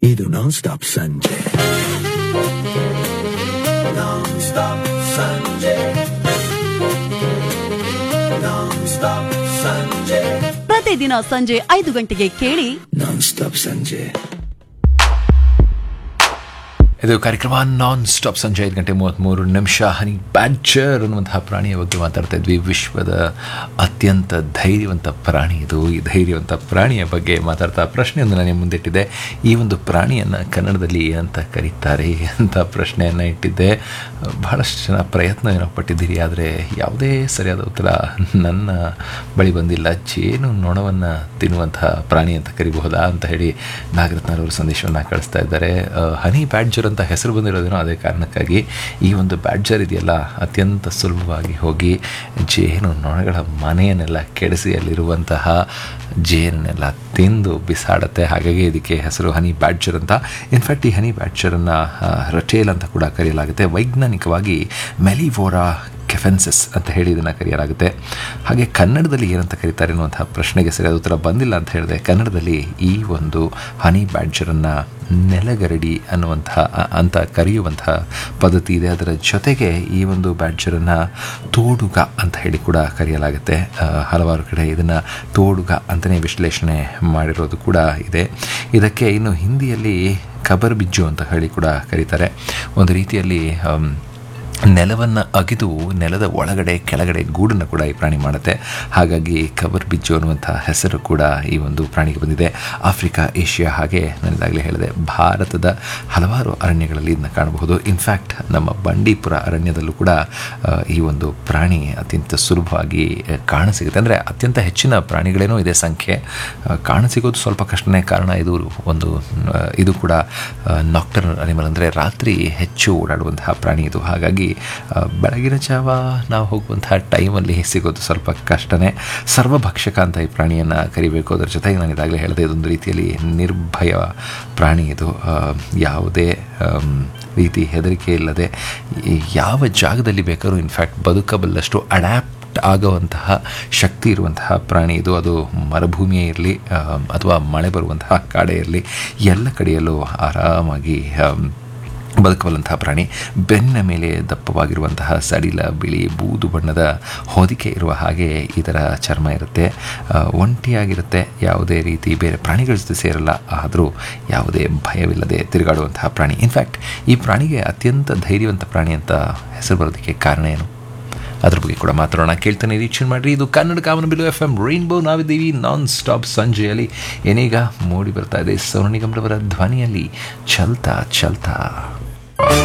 ಇದು non stop ಸಂಜೆ non stop ಸಂಜೆ ನಾನ್ ಸ್ಟಾಪ್ ಸಂಜೆ ಪ್ರತಿದಿನ ಸಂಜೆ ಐದು ಗಂಟೆಗೆ ಕೇಳಿ ನಾನ್ ಸ್ಟಾಪ್ ಸಂಜೆ ಇದು ಕಾರ್ಯಕ್ರಮ ನಾನ್ ಸ್ಟಾಪ್ ಸಂಜೆ ಐದು ಗಂಟೆ ಮೂವತ್ತ್ಮೂರು ನಿಮಿಷ ಹನಿ ಬ್ಯಾಡ್ಜರ್ ಅನ್ನುವಂತಹ ಪ್ರಾಣಿಯ ಬಗ್ಗೆ ಮಾತಾಡ್ತಾ ಇದ್ವಿ ವಿಶ್ವದ ಅತ್ಯಂತ ಧೈರ್ಯವಂತ ಪ್ರಾಣಿ ಇದು ಈ ಧೈರ್ಯವಂತ ಪ್ರಾಣಿಯ ಬಗ್ಗೆ ಮಾತಾಡ್ತಾ ಪ್ರಶ್ನೆಯೊಂದು ನಾನು ಮುಂದಿಟ್ಟಿದ್ದೆ ಈ ಒಂದು ಪ್ರಾಣಿಯನ್ನು ಕನ್ನಡದಲ್ಲಿ ಏನಂತ ಕರೀತಾರೆ ಅಂತ ಪ್ರಶ್ನೆಯನ್ನು ಇಟ್ಟಿದ್ದೆ ಬಹಳಷ್ಟು ಜನ ಪ್ರಯತ್ನ ಏನೋ ಪಟ್ಟಿದ್ದೀರಿ ಆದರೆ ಯಾವುದೇ ಸರಿಯಾದ ಉತ್ತರ ನನ್ನ ಬಳಿ ಬಂದಿಲ್ಲ ಜೇನು ನೊಣವನ್ನು ತಿನ್ನುವಂತಹ ಪ್ರಾಣಿ ಅಂತ ಕರಿಬಹುದಾ ಅಂತ ಹೇಳಿ ನಾಗರತ್ನರವರು ಸಂದೇಶವನ್ನು ಕಳಿಸ್ತಾ ಇದ್ದಾರೆ ಆ, ಹನಿ ಬ್ಯಾಡ್ಜರ್ ಅಂತ ಹೆಸರು ಬಂದಿರೋದೇನೋ ಅದೇ ಕಾರಣಕ್ಕಾಗಿ ಈ ಒಂದು ಬ್ಯಾಡ್ಜರ್ ಇದೆಯಲ್ಲ ಅತ್ಯಂತ ಸುಲಭವಾಗಿ ಹೋಗಿ ಜೇನು ನೊಣಗಳ ಮನೆಯನ್ನೆಲ್ಲ ಕೆಡಿಸಿ ಅಲ್ಲಿರುವಂತಹ ಜೇನನ್ನೆಲ್ಲ ತಿಂದು ಬಿಸಾಡುತ್ತೆ ಹಾಗಾಗಿ ಇದಕ್ಕೆ ಹೆಸರು ಹನಿ ಬ್ಯಾಡ್ಜರ್ ಅಂತ ಇನ್ಫ್ಯಾಕ್ಟ್ ಈ ಹನಿ ಬ್ಯಾಡ್ಜರನ್ನು ರಟೇಲ್ ಅಂತ ಕೂಡ ಕರೆಯಲಾಗುತ್ತೆ ವೈಜ್ಞಾನಿಕವಾಗಿ ಮೆಲಿವೋರಾ ಕೆಫೆನ್ಸಸ್ ಅಂತ ಹೇಳಿ ಇದನ್ನು ಕರೆಯಲಾಗುತ್ತೆ ಹಾಗೆ ಕನ್ನಡದಲ್ಲಿ ಏನಂತ ಕರೀತಾರೆ ಅನ್ನುವಂತಹ ಪ್ರಶ್ನೆಗೆ ಸರಿಯಾದ ಉತ್ತರ ಬಂದಿಲ್ಲ ಅಂತ ಹೇಳಿದೆ ಕನ್ನಡದಲ್ಲಿ ಈ ಒಂದು ಹನಿ ಬ್ಯಾಡ್ಜರನ್ನು ನೆಲಗರಡಿ ಅನ್ನುವಂತಹ ಅ- ಅಂತ ಕರೆಯುವಂತಹ ಪದ್ಧತಿ ಇದೆ ಅದರ ಜೊತೆಗೆ ಈ ಒಂದು ಬ್ಯಾಡ್ಜರನ್ನು ತೋಡುಗ ಅಂತ ಹೇಳಿ ಕೂಡ ಕರೆಯಲಾಗುತ್ತೆ ಆ, ಹಲವಾರು ಕಡೆ ಇದನ್ನು ತೋಡುಗ ಅಂತಲೇ ವಿಶ್ಲೇಷಣೆ ಮಾಡಿರೋದು ಕೂಡ ಇದೆ ಇದಕ್ಕೆ ಇನ್ನು ಹಿಂದಿಯಲ್ಲಿ ಕಬರ್ ಬಿಜ್ಜು ಅಂತ ಹೇಳಿ ಕೂಡ ಕರೀತಾರೆ ಒಂದು ರೀತಿಯಲ್ಲಿ ಆಮ್, ನೆಲವನ್ನು ಅಗಿದು ನೆಲದ ಒಳಗಡೆ ಕೆಳಗಡೆ ಗೂಡನ್ನು ಕೂಡ ಈ ಪ್ರಾಣಿ ಮಾಡುತ್ತೆ ಹಾಗಾಗಿ ಕಬರ್ ಬಿಜ್ಜು ಅನ್ನುವಂಥ ಹೆಸರು ಕೂಡ ಈ ಒಂದು ಪ್ರಾಣಿಗೆ ಬಂದಿದೆ ಆಫ್ರಿಕಾ ಏಷ್ಯಾ ಹಾಗೆ ನಾನಿದಾಗಲೇ ಹೇಳಿದೆ ಭಾರತದ ಹಲವಾರು ಅರಣ್ಯಗಳಲ್ಲಿ ಇದನ್ನ ಕಾಣಬಹುದು ಇನ್ಫ್ಯಾಕ್ಟ್ ನಮ್ಮ ಬಂಡೀಪುರ ಅರಣ್ಯದಲ್ಲೂ ಕೂಡ ಆ, ಈ ಒಂದು ಪ್ರಾಣಿ ಅತ್ಯಂತ ಸುಲಭವಾಗಿ ಆ, ಕಾಣಸಿಗುತ್ತೆ ಅಂದರೆ ಅತ್ಯಂತ ಹೆಚ್ಚಿನ ಪ್ರಾಣಿಗಳೇನೋ ಇದೆ ಸಂಖ್ಯೆ ಆ, ಕಾಣಸಿಗೋದು ಸ್ವಲ್ಪ ಕಷ್ಟನೇ ಕಾರಣ ಇದು ಒಂದು ಆ, ಇದು ಕೂಡ ನಾಕ್ಟರ್ ಅನಿಮಲ್ ಅಂದರೆ ರಾತ್ರಿ ಹೆಚ್ಚು ಓಡಾಡುವಂತಹ ಪ್ರಾಣಿ ಇದು ಹಾಗಾಗಿ ಆ, ಬೆಳಗಿನ ಜಾವ ನಾವು ಹೋಗುವಂತಹ ಟೈಮಲ್ಲಿ ಸಿಗೋದು ಸ್ವಲ್ಪ ಕಷ್ಟನೇ ಸರ್ವಭಕ್ಷಕ ಅಂತ ಈ ಪ್ರಾಣಿಯನ್ನು ಕರಿಬೇಕು ಅದರ ಜೊತೆಗೆ ನಾನು ಇದಾಗಲೇ ಹೇಳಿದೆ ಇದೊಂದು ರೀತಿಯಲ್ಲಿ ನಿರ್ಭಯ ಪ್ರಾಣಿ ಇದು ಆ, ಯಾವುದೇ ಆಮ್, ರೀತಿ ಹೆದರಿಕೆ ಇಲ್ಲದೆ ಈ ಯಾವ ಜಾಗದಲ್ಲಿ ಬೇಕಾದ್ರೂ ಇನ್ಫ್ಯಾಕ್ಟ್ ಬದುಕಬಲ್ಲಷ್ಟು ಅಡ್ಯಾಪ್ಟ್ ಆಗುವಂತಹ ಶಕ್ತಿ ಇರುವಂತಹ ಪ್ರಾಣಿ ಇದು ಅದು ಮರುಭೂಮಿಯೇ ಇರಲಿ ಅಥವಾ ಮಳೆ ಬರುವಂತಹ ಕಾಡೇ ಇರಲಿ ಎಲ್ಲ ಕಡೆಯಲ್ಲೂ ಆರಾಮಾಗಿ ಆಮ್, ಬದುಕಬಲ್ಲಂತಹ ಪ್ರಾಣಿ ಬೆನ್ನ ಮೇಲೆ ದಪ್ಪವಾಗಿರುವಂತಹ ಸಡಿಲ ಬಿಳಿ ಬೂದು ಬಣ್ಣದ ಹೊದಿಕೆ ಇರುವ ಹಾಗೆ ಇದರ ಚರ್ಮ ಇರುತ್ತೆ ಆ, ಒಂಟಿಯಾಗಿರುತ್ತೆ ಯಾವುದೇ ರೀತಿ ಬೇರೆ ಪ್ರಾಣಿಗಳ ಜೊತೆ ಸೇರಲ್ಲ ಆದರೂ ಯಾವುದೇ ಭಯವಿಲ್ಲದೆ ತಿರುಗಾಡುವಂತಹ ಪ್ರಾಣಿ ಇನ್ಫ್ಯಾಕ್ಟ್ ಈ ಪ್ರಾಣಿಗೆ ಅತ್ಯಂತ ಧೈರ್ಯವಂತ ಪ್ರಾಣಿ ಅಂತ ಹೆಸರು ಬರೋದಕ್ಕೆ ಕಾರಣ ಏನು ಅದ್ರ ಬಗ್ಗೆ ಕೂಡ ಮಾತಾಡೋಣ ಕೇಳ್ತಾನೆ ನಿರೀಕ್ಷಣೆ ಮಾಡಿರಿ ಇದು ಕನ್ನಡ ಕಾಮನ ಬಿಲು ಎಫ್ ಎಂ ರೈನ್ಬೋ ನಾವಿದ್ದೀವಿ ನಾನ್ ಸ್ಟಾಪ್ ಸಂಜೆಯಲ್ಲಿ ಏನೀಗ ಮೂಡಿ ಬರ್ತಾ ಇದೆ ಸೋನು ನಿಗಮ್ರವರ ಧ್ವನಿಯಲ್ಲಿ ಚಲ್ತಾ ಚಲ್ತಾ